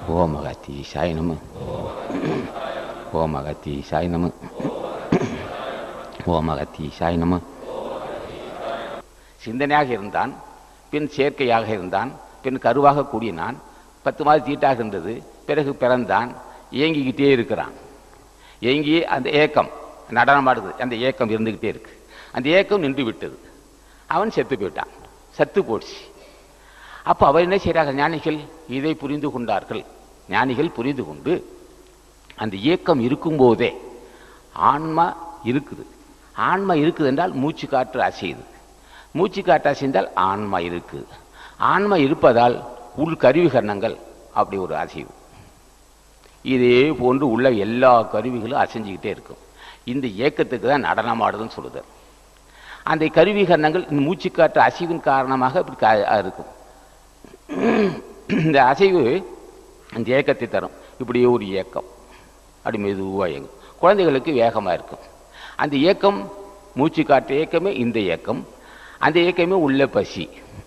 ஓம் அகத்தீசாய நம ஓம் அகத்தீசாய நம ஓம் அகத்தீசாய நம சிந்தனையாக இருந்தான் பின் சேர்க்கையாக இருந்தான் பின் கருவாக கூடினான் பத்து மாதம் தீட்டாக இருந்தது பிறகு பிறந்தான் இயங்கிக்கிட்டே இருக்கிறான் ஏங்கி அந்த ஏக்கம் நடனமாடுது அந்த ஏக்கம் இருந்துக்கிட்டே இருக்கு அந்த ஏக்கம் நின்று விட்டது அவன் செத்து போயிட்டான் செத்து போச்சு அப்போ அவர் என்ன செய்கிறார்கள் ஞானிகள் இதை புரிந்து கொண்டார்கள் ஞானிகள் புரிந்து கொண்டு அந்த இயக்கம் இருக்கும்போதே ஆன்மா இருக்குது ஆன்மா இருக்குது என்றால் மூச்சு காற்று அசையுது மூச்சு காற்று அசைந்தால் ஆன்மா இருக்குது ஆன்மா இருப்பதால் உள் கருவிகரணங்கள் அப்படி ஒரு அசைவு இதே போன்று உள்ள எல்லா கருவிகளும் அசைஞ்சுக்கிட்டே இருக்கும் இந்த இயக்கத்துக்கு தான் நடனமாடுதுன்னு சொல்லுது அந்த கருவிகரணங்கள் இந்த மூச்சுக்காற்று அசைவின் காரணமாக இப்படி கா- இருக்கும் இந்த அசைவு அந்த இயக்கத்தை தரும் இப்படியே ஒரு இயக்கம் அப்படி மெதுவாக இயங்கும் குழந்தைகளுக்கு வேகமாக இருக்கும் அந்த இயக்கம் மூச்சு காற்று இயக்கமே இந்த இயக்கம் அந்த இயக்கமே உள்ள பசி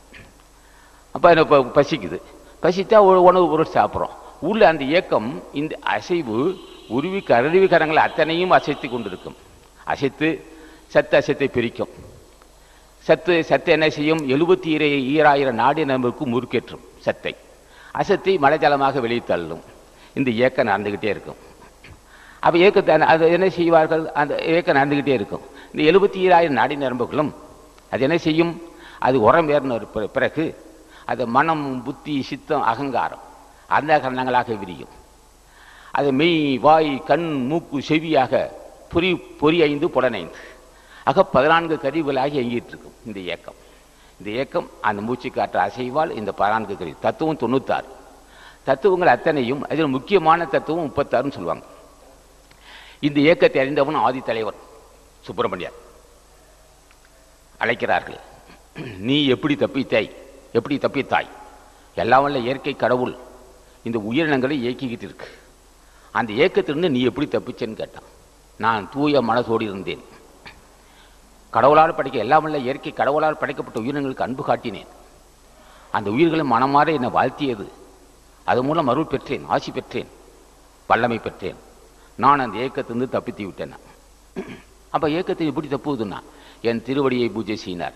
அப்போ இப்போ பசிக்குது பசித்தா உ- உணவு பொருள் சாப்பிட்றோம் உள்ள அந்த இயக்கம் இந்த அசைவு உருவி கருவி கரங்கள் அத்தனையும் அசைத்து கொண்டிருக்கும் அசைத்து சத்து அசைத்தை பிரிக்கும் சத்து சத்து என்ன செய்யும் எழுபத்தி இரு ஈராயிரம் நாடி நம்பருக்கு முறுக்கேற்றும் சத்தை அசத்தை மலைஜலமாக வெளியே தள்ளும் இந்த இயக்கம் நடந்துக்கிட்டே இருக்கும் அப்போ இயக்கத்தை அது என்ன செய்வார்கள் அந்த இயக்கம் நடந்துக்கிட்டே இருக்கும் இந்த எழுபத்தி ஈராயிரம் நாடி நரம்புகளும் அது என்ன செய்யும் அது உரம் ஏறின ஒரு பிற- பிறகு அது மனம் புத்தி சித்தம் அகங்காரம் அந்த கரணங்களாக விரியும் அது மெய் வாய் கண் மூக்கு செவியாக பொறி பொறி ஐந்து புலனைந்து ஆக பதினான்கு கருவிகளாகி இயங்கிட்டு இருக்கும் இந்த இயக்கம் இந்த இயக்கம் அந்த மூச்சு காற்று அசைவால் இந்த பதினான்கு கருவி தத்துவம் தொண்ணூத்தாறு தத்துவங்கள் அத்தனையும் அதில் முக்கியமான தத்துவம் முப்பத்தாறுன்னு சொல்லுவாங்க இந்த இயக்கத்தை அறிந்தவன் ஆதி தலைவர் சுப்பிரமணியர் அழைக்கிறார்கள் நீ எப்படி தப்பித்தாய் எப்படி தப்பித்தாய் எல்லாம் வல்ல இயற்கை கடவுள் இந்த உயிரினங்களை இயக்கிக்கிட்டு இருக்கு அந்த இயக்கத்திலிருந்து நீ எப்படி தப்பிச்சேன்னு கேட்டான் நான் தூய மனசோடு இருந்தேன் கடவுளால் படைக்க எல்லாம் வல்ல இயற்கை கடவுளால் படைக்கப்பட்ட உயிரினங்களுக்கு அன்பு காட்டினேன் அந்த உயிர்களை மனமாற என்னை வாழ்த்தியது அது மூலம் அருள் பெற்றேன் ஆசி பெற்றேன் வல்லமை பெற்றேன் நான் அந்த ஏக்கத்திலிருந்து தப்பித்து விட்டேன் அப்போ ஏக்கத்தை எப்படி தப்புவதுன்னா என் திருவடியை பூஜை செய்யினார்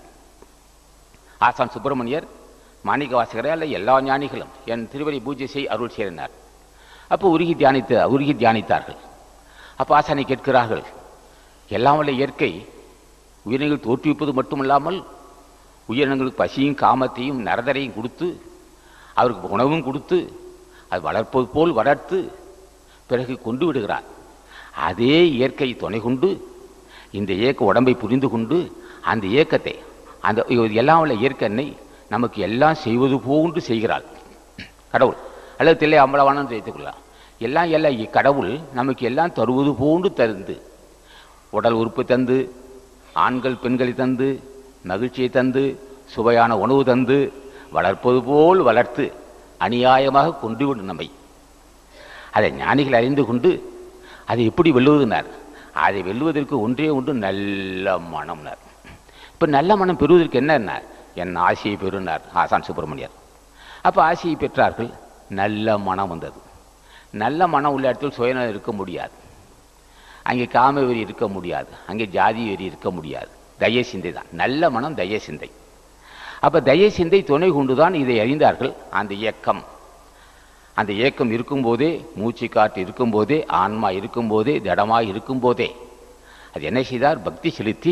ஆசான் சுப்பிரமணியர் மாணிக்க வாசகரே அல்ல எல்லா ஞானிகளும் என் திருவடி பூஜை செய் அருள் செய்தனர் அப்போ உருகி தியானித்து உருகி தியானித்தார்கள் அப்போ ஆசானை கேட்கிறார்கள் எல்லாம் வல்ல இயற்கை உயிரினங்கள் தோற்றுவிப்பது மட்டுமல்லாமல் உயிரினங்களுக்கு பசியும் காமத்தையும் நரதரையும் கொடுத்து அவருக்கு உணவும் கொடுத்து அது வளர்ப்பது போல் வளர்த்து பிறகு கொண்டு விடுகிறார் அதே இயற்கை துணை கொண்டு இந்த இயக்க உடம்பை புரிந்து கொண்டு அந்த இயக்கத்தை அந்த எல்லாம் உள்ள இயற்கை நமக்கு எல்லாம் செய்வது போன்று செய்கிறாள் கடவுள் அல்லது தில்லை அம்பலவானு வைத்துக்கொள்ளலாம் எல்லாம் எல்லாம் இ- கடவுள் நமக்கு எல்லாம் தருவது போன்று தந்து உடல் உறுப்பு தந்து ஆண்கள் பெண்களை தந்து மகிழ்ச்சியை தந்து சுவையான உணவு தந்து வளர்ப்பது போல் வளர்த்து அநியாயமாக கொண்டு விடும் நம்மை அதை ஞானிகள் அறிந்து கொண்டு அதை எப்படி வெல்லுவதுனார் அதை வெல்லுவதற்கு ஒன்றே ஒன்று நல்ல மனம்னார் இப்போ நல்ல மனம் பெறுவதற்கு என்னன்னார் என் ஆசையை பெறுனார் ஆசான் சுப்பிரமணியர் அப்போ ஆசையை பெற்றார்கள் நல்ல மனம் வந்தது நல்ல மனம் உள்ள இடத்தில் சுயநலம் இருக்க முடியாது அங்கே காம வெறி இருக்க முடியாது அங்கே ஜாதி வெறி இருக்க முடியாது தய சிந்தை தான் நல்ல மனம் தய சிந்தை அப்போ தய சிந்தை துணை கொண்டுதான் இதை அறிந்தார்கள் அந்த இயக்கம் அந்த இயக்கம் இருக்கும்போதே மூச்சு காற்று இருக்கும்போதே ஆன்மா இருக்கும்போதே திடமாய் இருக்கும்போதே அது என்ன செய்தார் பக்தி செலுத்தி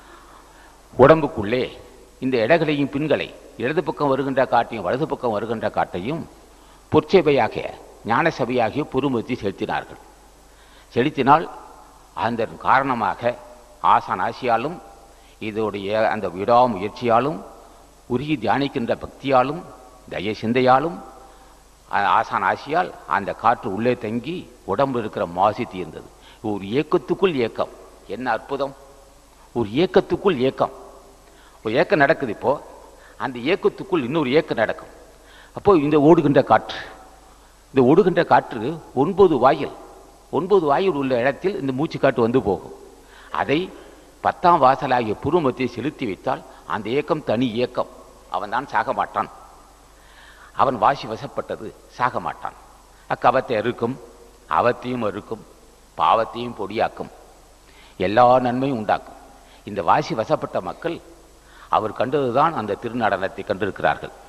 உடம்புக்குள்ளே இந்த இடகளையும் பின்களை இடது பக்கம் வருகின்ற காட்டையும் வலது பக்கம் வருகின்ற காட்டையும் பொற்சேவையாக ஞான சபையாகிய பொறுமத்தி செலுத்தினார்கள் செலுத்தினால் அந்த காரணமாக ஆசான் ஆசியாலும் இதோடைய அந்த விடாமுயற்சியாலும் உருகி தியானிக்கின்ற பக்தியாலும் தய சிந்தையாலும் ஆ- ஆசான் ஆசியால் அந்த காற்று உள்ளே தங்கி உடம்பு இருக்கிற மாசி தீர்ந்தது ஒரு இயக்கத்துக்குள் இயக்கம் என்ன அற்புதம் ஒரு இயக்கத்துக்குள் இயக்கம் ஒரு இயக்கம் நடக்குது இப்போ அந்த இயக்கத்துக்குள் இன்னொரு இயக்கம் நடக்கும் அப்போ இந்த ஓடுகின்ற காற்று இந்த ஓடுகின்ற காற்று ஒன்பது வாயில் ஒன்பது வாயில் உள்ள இடத்தில் இந்த மூச்சு காற்று வந்து போகும் அதை பத்தாம் வாசலாகிய புருமத்தை செலுத்தி வைத்தால் அந்த இயக்கம் தனி இயக்கம் அவன் தான் சாக மாட்டான் அவன் வாசி வசப்பட்டது சாக மாட்டான் அக்கவத்தை அறுக்கும் அவத்தையும் அறுக்கும் பாவத்தையும் பொடியாக்கும் எல்லா நன்மையும் உண்டாக்கும் இந்த வாசி வசப்பட்ட மக்கள் அவர் கண்டதுதான் அந்த திருநடனத்தை கண்டிருக்கிறார்கள்